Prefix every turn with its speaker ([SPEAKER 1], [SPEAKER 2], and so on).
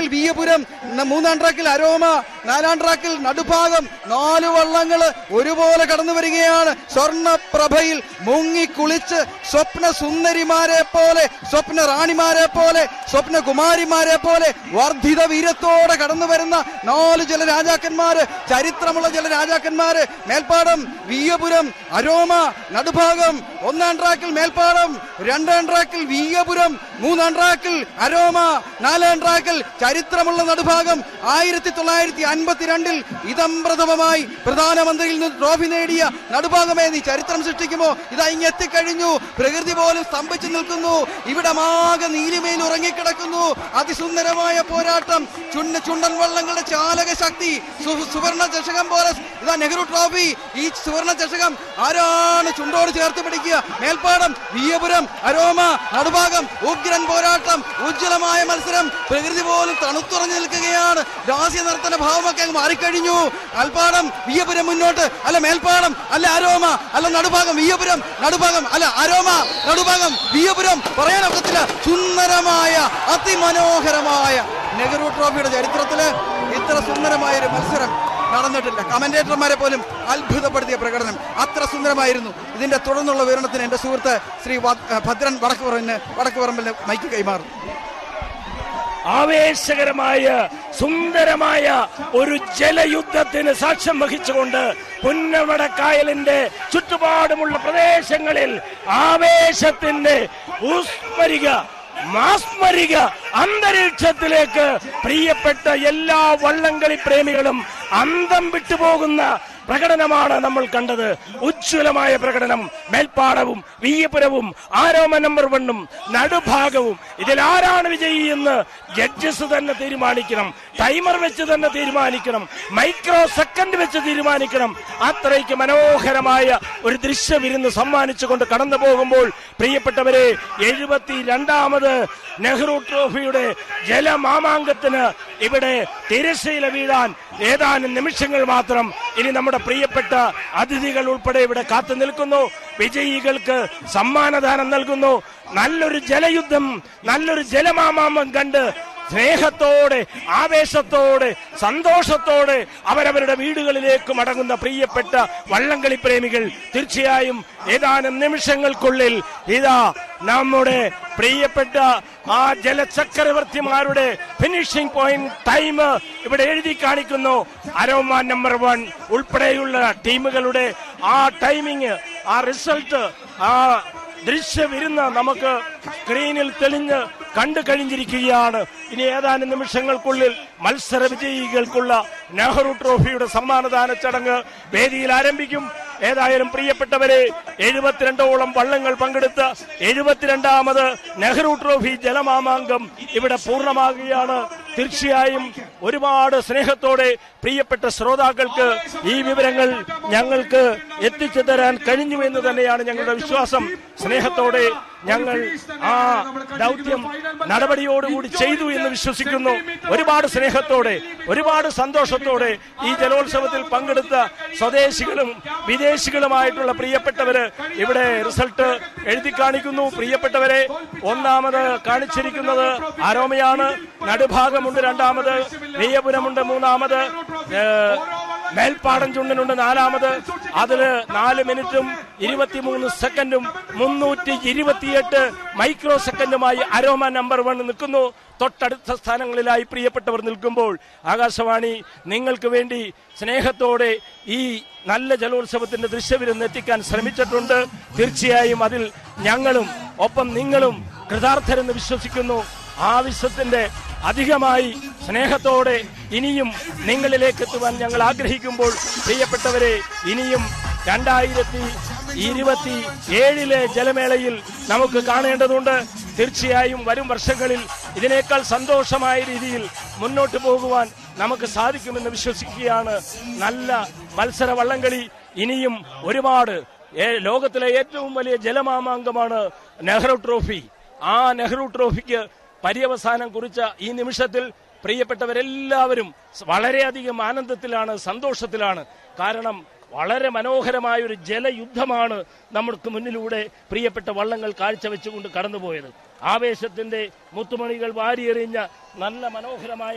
[SPEAKER 1] വിയപുരം ന- മൂന്നാം ട്രാക്കിൽ അരോമ നാലാം ട്രാക്കിൽ നടുഭാഗം നാല് വള്ളങ്ങള് ഒരുപോലെ കടന്നു വരികയാണ് സ്വർണപ്രഭയിൽ മുങ്ങി കുളിച്ച് സ്വപ്ന സുന്ദരിമാരെ പോലെ സ്വപ്ന റാണിമാരെ പോലെ സ്വപ്ന കുമാരിമാരെ പോലെ വർദ്ധിത വീരത്തോടെ കടന്നു വരുന്ന നാല് ജലരാജാക്കന്മാര് ചരിത്രമുള്ള ജലരാജാക്കന്മാര് മേൽപ്പാടം വിയപുരം അരോമ നടുഭാഗം ഒന്നാം ട്രാക്കിൽ മേൽപ്പാടം രണ്ടാം ട്രാക്കിൽ വിയപുരം മൂന്നാം ട്രാക്കിൽ അരോമ നാലാം ട്രാക്കിൽ ചരിത്രമുള്ള നടുഭാഗം ആയിരത്തി തൊള്ളായിരത്തി അൻപത്തിരണ്ടിൽ ഇതംപ്രഥമമായി പ്രധാനമന്ത്രിയിൽ നിന്ന് ട്രോഫി നേടിയ നടുഭാഗമേ നീ ചരിത്രം സൃഷ്ടിക്കുമോ ഇതാ ഇങ്ങ് എത്തിക്കഴിഞ്ഞു പ്രകൃതി പോലും സ്തംഭിച്ചു നിൽക്കുന്നു ഇവിടെ മാകെ നീലിമയിൽ ഉറങ്ങിക്കിടക്കുന്നു അതിസുന്ദരമായ പോരാട്ടം ചുണ്ണ ചുണ്ടൻ വള്ളങ്ങളുടെ ചാലക ശക്തി സു- സുവർണ ചഷകം പോലെ ഇതാ നെഹ്റു ട്രോഫി ഈ സുവർണ ചഷകം ആരാണ് ചുണ്ടോട് ചേർത്ത് പിടിക്കുക മേൽപ്പാടം വിയപുരം അരോമ നടുഭാഗം ഉഗ്രൻ പോരാട്ടം ഉജ്ജ്വലമായ മത്സരം പ്രകൃതി പോലും തണുത്തുറഞ്ഞു നിൽക്കുകയാണ് രാസ്യ നർത്തന ഭാവമൊക്കെ അങ്ങ് മാറിക്കഴിഞ്ഞു അൽപ്പാടം വിയപുരം മുന്നോട്ട് അല്ല മേൽപ്പാടം അല്ല അരോമ അല്ല നടുഭാഗം വിയപുരം നടുഭാഗം അല്ല അരോമ നടുഭാഗം വിയപുരം പറയാനൊക്കത്തില്ല സുന്ദരമായ അതിമനോഹരമായ നെഹ്റു ട്രോഫിയുടെ ചരിത്രത്തില് ഇത്ര സുന്ദരമായ ഒരു മത്സരം നടന്നിട്ടില്ല കമന്റേറ്റർമാരെ പോലും അത്ഭുതപ്പെടുത്തിയ പ്രകടനം അത്ര സുന്ദരമായിരുന്നു ഇതിന്റെ തുടർന്നുള്ള വിവരണത്തിന് എന്റെ സുഹൃത്ത് ശ്രീ വ- ഭദ്രൻ വടക്കുപറമ്പിന് വടക്കുപറമ്പിന് മൈക്ക് കൈമാറും
[SPEAKER 2] ആവേശകരമായ സുന്ദരമായ ഒരു ജലയുദ്ധത്തിന് സാക്ഷ്യം വഹിച്ചുകൊണ്ട് പുന്നമടക്കായലിന്റെ ചുറ്റുപാടുമുള്ള പ്രദേശങ്ങളിൽ ആവേശത്തിന്റെ ഊസ്മരിക മാസ്മരിക അന്തരീക്ഷത്തിലേക്ക് പ്രിയപ്പെട്ട എല്ലാ വള്ളംകളി പ്രേമികളും അന്തം വിട്ടുപോകുന്ന പ്രകടനമാണ് നമ്മൾ കണ്ടത് ഉജ്ജ്വലമായ പ്രകടനം മേൽപ്പാടവും വീയപുരവും ആരോമ നമ്പർ വണ്ണും നടുഭാഗവും ഇതിൽ ആരാണ് വിജയി എന്ന് ജഡ്ജസ് തന്നെ തീരുമാനിക്കണം ടൈമർ വെച്ച് തന്നെ തീരുമാനിക്കണം മൈക്രോ സെക്കൻഡ് വെച്ച് തീരുമാനിക്കണം അത്രയ്ക്ക് മനോഹരമായ ഒരു ദൃശ്യവിരുന്ന് സമ്മാനിച്ചുകൊണ്ട് കടന്നു പോകുമ്പോൾ പ്രിയപ്പെട്ടവരെ എഴുപത്തി രണ്ടാമത് നെഹ്റു ട്രോഫിയുടെ ജലമാമാങ്കത്തിന് ഇവിടെ തിരശ്ശീല വീഴാൻ ഏതാനും നിമിഷങ്ങൾ മാത്രം ഇനി നമ്മുടെ പ്രിയപ്പെട്ട അതിഥികൾ ഉൾപ്പെടെ ഇവിടെ കാത്തു നിൽക്കുന്നു വിജയികൾക്ക് സമ്മാനദാനം നൽകുന്നു നല്ലൊരു ജലയുദ്ധം നല്ലൊരു ജലമാമാമം കണ്ട് സ്നേഹത്തോടെ ആവേശത്തോടെ സന്തോഷത്തോടെ അവരവരുടെ വീടുകളിലേക്ക് മടങ്ങുന്ന പ്രിയപ്പെട്ട വള്ളംകളി പ്രേമികൾ തീർച്ചയായും ഏതാനും നിമിഷങ്ങൾക്കുള്ളിൽ ഇതാ നമ്മുടെ പ്രിയപ്പെട്ട ആ ജലചക്രവർത്തിമാരുടെ ഫിനിഷിംഗ് പോയിന്റ് ടൈം ഇവിടെ എഴുതി കാണിക്കുന്നു അരോമ നമ്പർ വൺ ഉൾപ്പെടെയുള്ള ടീമുകളുടെ ആ ടൈമിങ് ആ റിസൾട്ട് ആ ദൃശ്യവിരുന്ന് നമുക്ക് സ്ക്രീനിൽ തെളിഞ്ഞ് കണ്ടു കഴിഞ്ഞിരിക്കുകയാണ് ഇനി ഏതാനും നിമിഷങ്ങൾക്കുള്ളിൽ മത്സര വിജയികൾക്കുള്ള നെഹ്റു ട്രോഫിയുടെ സമ്മാനദാന ചടങ്ങ് വേദിയിൽ ആരംഭിക്കും ഏതായാലും പ്രിയപ്പെട്ടവരെ എഴുപത്തിരണ്ടോളം വള്ളങ്ങൾ പങ്കെടുത്ത എഴുപത്തിരണ്ടാമത് നെഹ്റു ട്രോഫി ജലമാമാങ്കം ഇവിടെ പൂർണ്ണമാകുകയാണ് തീർച്ചയായും ഒരുപാട് സ്നേഹത്തോടെ പ്രിയപ്പെട്ട ശ്രോതാക്കൾക്ക് ഈ വിവരങ്ങൾ ഞങ്ങൾക്ക് എത്തിച്ചു തരാൻ കഴിഞ്ഞു എന്ന് തന്നെയാണ് ഞങ്ങളുടെ വിശ്വാസം സ്നേഹത്തോടെ ഞങ്ങൾ ആ ദൗത്യം നടപടിയോടുകൂടി ചെയ്തു എന്ന് വിശ്വസിക്കുന്നു ഒരുപാട് സ്നേഹത്തോടെ ഒരുപാട് സന്തോഷത്തോടെ ഈ ജലോത്സവത്തിൽ പങ്കെടുത്ത സ്വദേശികളും വിദേശികളുമായിട്ടുള്ള പ്രിയപ്പെട്ടവര് ഇവിടെ റിസൾട്ട് എഴുതി കാണിക്കുന്നു പ്രിയപ്പെട്ടവരെ ഒന്നാമത് കാണിച്ചിരിക്കുന്നത് ആരോമയാണ് നടുഭാഗമുണ്ട് രണ്ടാമത് നെയ്യപുരമുണ്ട് മൂന്നാമത് ഏഹ്, മേൽപ്പാടം ചുണ്ടനുണ്ട് നാലാമത് അതില് നാല് മിനിറ്റും ഇരുപത്തിമൂന്ന് സെക്കൻഡും മുന്നൂറ്റി ഇരുപത്തിയെട്ട് മൈക്രോ സെക്കൻഡുമായി അരോമ നമ്പർ വൺ നിൽക്കുന്നു തൊട്ടടുത്ത സ്ഥാനങ്ങളിലായി പ്രിയപ്പെട്ടവർ നിൽക്കുമ്പോൾ ആകാശവാണി നിങ്ങൾക്ക് വേണ്ടി സ്നേഹത്തോടെ ഈ നല്ല ജലോത്സവത്തിന്റെ ദൃശ്യവിരുന്ന് എത്തിക്കാൻ ശ്രമിച്ചിട്ടുണ്ട് തീർച്ചയായും അതിൽ ഞങ്ങളും ഒപ്പം നിങ്ങളും കൃതാർത്ഥരെന്ന് വിശ്വസിക്കുന്നു ആവശ്യത്തിന്റെ അധികമായി സ്നേഹത്തോടെ ഇനിയും നിങ്ങളിലേക്ക് എത്തുവാൻ ഞങ്ങൾ ആഗ്രഹിക്കുമ്പോൾ പ്രിയപ്പെട്ടവരെ ഇനിയും രണ്ടായിരത്തി ഇരുപത്തി ഏഴിലെ ജലമേളയിൽ നമുക്ക് കാണേണ്ടതുണ്ട് തീർച്ചയായും വരും വർഷങ്ങളിൽ ഇതിനേക്കാൾ സന്തോഷമായ രീതിയിൽ മുന്നോട്ട് പോകുവാൻ നമുക്ക് സാധിക്കുമെന്ന് വിശ്വസിക്കുകയാണ് നല്ല മത്സര വള്ളംകളി ഇനിയും ഒരുപാട് ഏ- ലോകത്തിലെ ഏറ്റവും വലിയ ജലമാമാങ്കമാണ് നെഹ്റു ട്രോഫി ആ നെഹ്റു ട്രോഫിക്ക് പര്യവസാനം കുറിച്ച ഈ നിമിഷത്തിൽ പ്രിയപ്പെട്ടവരെല്ലാവരും വളരെയധികം ആനന്ദത്തിലാണ് സന്തോഷത്തിലാണ് കാരണം വളരെ മനോഹരമായ ഒരു ജലയുദ്ധമാണ് നമുക്ക് മുന്നിലൂടെ പ്രിയപ്പെട്ട വള്ളങ്ങൾ കാഴ്ചവെച്ചുകൊണ്ട് കടന്നുപോയത് ആവേശത്തിന്റെ മുത്തുമണികൾ വാരിയെറിഞ്ഞ നല്ല മനോഹരമായ